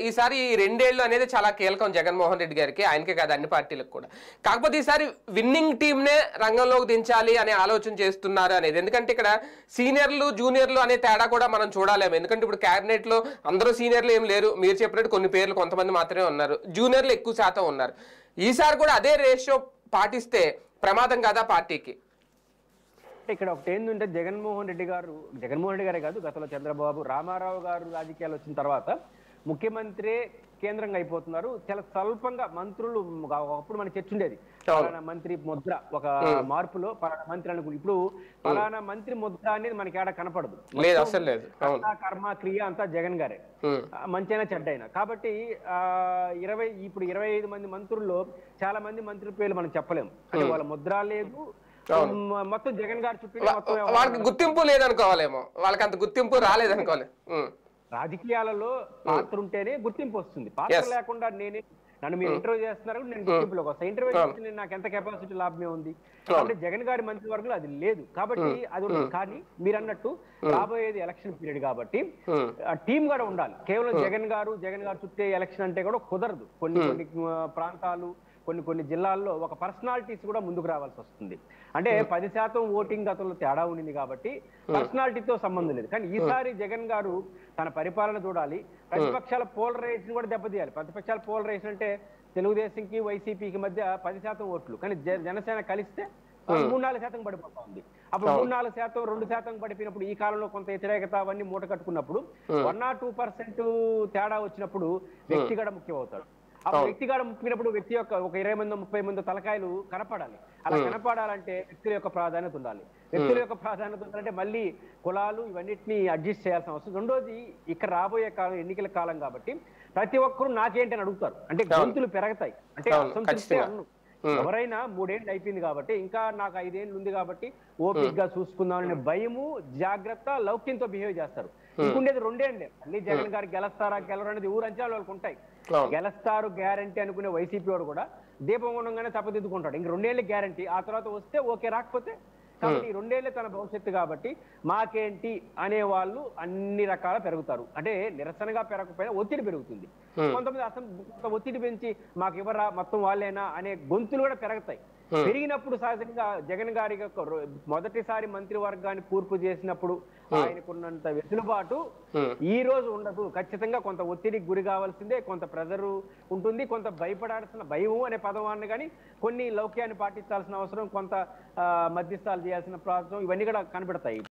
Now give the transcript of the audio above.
ఈసారి ఈ రెండేళ్లు అనేది చాలా కీలకం జగన్మోహన్ రెడ్డి గారికి ఆయనకే కాదు అన్ని పార్టీలకు కూడా కాకపోతే ఈసారి విన్నింగ్ టీంనే రంగంలోకి దించాలి అనే ఆలోచన చేస్తున్నారు అనేది ఎందుకంటే ఇక్కడ సీనియర్లు జూనియర్లు అనే తేడా కూడా మనం చూడాలేము ఎందుకంటే ఇప్పుడు క్యాబినెట్ లో అందరూ సీనియర్లు ఏం లేరు మీరు చెప్పినట్టు కొన్ని పేర్లు కొంతమంది మాత్రమే ఉన్నారు జూనియర్లు ఎక్కువ శాతం ఉన్నారు ఈసారి కూడా అదే రేషియో పాటిస్తే ప్రమాదం కాదా పార్టీకి అంటే ఇక్కడ ఒకటి ఏంటంటే జగన్మోహన్ రెడ్డి గారు జగన్మోహన్ రెడ్డి గారే కాదు గతంలో చంద్రబాబు రామారావు గారు రాజకీయాలు వచ్చిన తర్వాత ముఖ్యమంత్రి కేంద్రంగా అయిపోతున్నారు చాలా స్వల్పంగా మంత్రులు అప్పుడు మన చర్చ ఉండేది పలానా మంత్రి ముద్ర ఒక మార్పులో పలానా మంత్రి అనుకుని ఇప్పుడు పలానా మంత్రి ముద్ర అనేది మనకి ఏడ కనపడదు లేదు అసలు లేదు అవును కర్త, కర్మ క్రియ అంతా జగన్ గారే ఉమ్, ఆ, మంచైనా చెడ్డైనా కాబట్టి ఆ ఇరవై ఇప్పుడు ఇరవై ఐదు మంది మంత్రుల్లో చాలా మంది మంత్రుల పేర్లు మనం చెప్పలేము అంటే వాళ్ళ ముద్ర లేదు మ- మొత్తం జగన్ గారి చుట్టూ మొత్తం వాళ్ళకి గుర్తింపు లేదనుకోవాలేమో వాళ్ళకి అంత గుర్తింపు రాలేదనుకోవాలి ఉమ్, రాజకీయాలలో పాత్ర ఉంటేనే గుర్తింపు వస్తుంది పాత్ర Yes. లేకుండా నేనే నన్ను మీరు ఇంటర్వ్యూ చేస్తున్నారు నేను గుర్తింపులోకి వస్తాను ఇంటర్వ్యూ చేసి నేను నాకు ఎంత కెపాసిటీ లాభమే ఉంది కాబట్టి జగన్ గారి మంత్రివర్గంలో అది లేదు కాబట్టి అది ఉండదు కానీ మీరు అన్నట్టు రాబోయేది ఎలక్షన్ పీరియడ్ కాబట్టి ఉమ్, టీం కూడా ఉండాలి కేవలం జగన్ గారు జగన్ గారు చుట్టే ఎలక్షన్ అంటే కూడా కుదరదు కొన్ని కొన్ని ఆ, ప్రాంతాలు కొన్ని కొన్ని జిల్లాల్లో ఒక పర్సనాలిటీస్ కూడా ముందుకు రావాల్సి వస్తుంది అంటే పది శాతం ఓటింగ్ గతంలో తేడా ఉండింది కాబట్టి పర్సనాలిటీతో సంబంధం లేదు కానీ ఈసారి జగన్ గారు తన పరిపాలన చూడాలి ప్రతిపక్షాల పోలరైజేషన్ కూడా దెబ్బతీయాలి ప్రతిపక్షాల పోలరైజేషన్ అంటే తెలుగుదేశంకి వైసీపీకి మధ్య పది శాతం ఓట్లు కానీ జ- జనసేన కలిస్తే ఆ, మూడు నాలుగు శాతం పడిపోతా ఉంది అప్పుడు మూడు నాలుగు శాతం రెండు శాతం పడిపోయినప్పుడు ఈ కాలంలో కొంత వ్యతిరేకత అవన్నీ మూట కట్టుకున్నప్పుడు వన్ నాట్ టూ పర్సెంట్ తేడా వచ్చినప్పుడు వ్యక్తి కూడా ముఖ్యం అవుతాడు అప్పుడు వ్యక్తి కూడా ముప్పినప్పుడు వ్యక్తి యొక్క ఒక ఇరవై మంది ముప్పై మంది తలకాయలు కనపడాలి అలా కనపడాలంటే వ్యక్తుల యొక్క ప్రాధాన్యత ఉండాలి వ్యక్తుల యొక్క ప్రాధాన్యత ఉండాలంటే మళ్ళీ కులాలు ఇవన్నిటిని అడ్జస్ట్ చేయాల్సిన అవసరం రెండోది ఇక్కడ రాబోయే కాలం ఎన్నికల కాలం కాబట్టి ప్రతి ఒక్కరూ నాకేంటి అని అడుగుతారు అంటే గొంతులు పెరగతాయి అంటే అవును, అసంతృప్తి ఖచ్చితంగా. అన్ను ఎవరైనా మూడేళ్ళు అయిపోయింది కాబట్టి ఇంకా నాకు ఐదేళ్ళు ఉంది కాబట్టి ఓపిక్ గా చూసుకుందాం అనే భయము జాగ్రత్త లౌక్యంతో బిహేవ్ చేస్తారు ఇంకుండేది రెండేండే మళ్ళీ జగన్ గారు గెలుస్తారా గెలవరు అనేది ఊరు అంచనాలు వాళ్ళకి ఉంటాయి అవును. గెలుస్తారు గ్యారంటీ అనుకునే వైసీపీ వాడు కూడా దీపం ఉండగానే తప్పదిద్దుకుంటాడు ఇంక రెండేళ్ళు గ్యారంటీ ఆ తర్వాత వస్తే ఓకే రాకపోతే కాబట్టి ఈ రెండేళ్లే తన భవిష్యత్తు కాబట్టి మాకేంటి అనే వాళ్ళు అన్ని రకాల పెరుగుతారు అంటే నిరసనగా పెరగకపోయినా ఒత్తిడి పెరుగుతుంది కొంతమంది అసలు కొంత ఒత్తిడి పెంచి మాకు ఇవ్వరా మొత్తం వాళ్ళేనా అనే గొంతులు కూడా పెరుగుతాయి పెరిగినప్పుడు సహజంగా జగన్ గారి యొక్క రో- మొదటిసారి మంత్రివర్గాన్ని కూర్పు చేసినప్పుడు ఆయనకున్నంత వెసులుబాటు ఈ రోజు ఉండదు ఖచ్చితంగా కొంత ఒత్తిడికి గురి కావాల్సిందే కొంత ప్రెజరు ఉంటుంది కొంత భయపడాల్సిన భయము అనే పదవాన్ని కానీ కొన్ని లౌక్యాన్ని పాటించాల్సిన అవసరం కొంత ఆ, మధ్యస్థాలు చేయాల్సిన ప్రాంతం ఇవన్నీ కూడా కనబడతాయి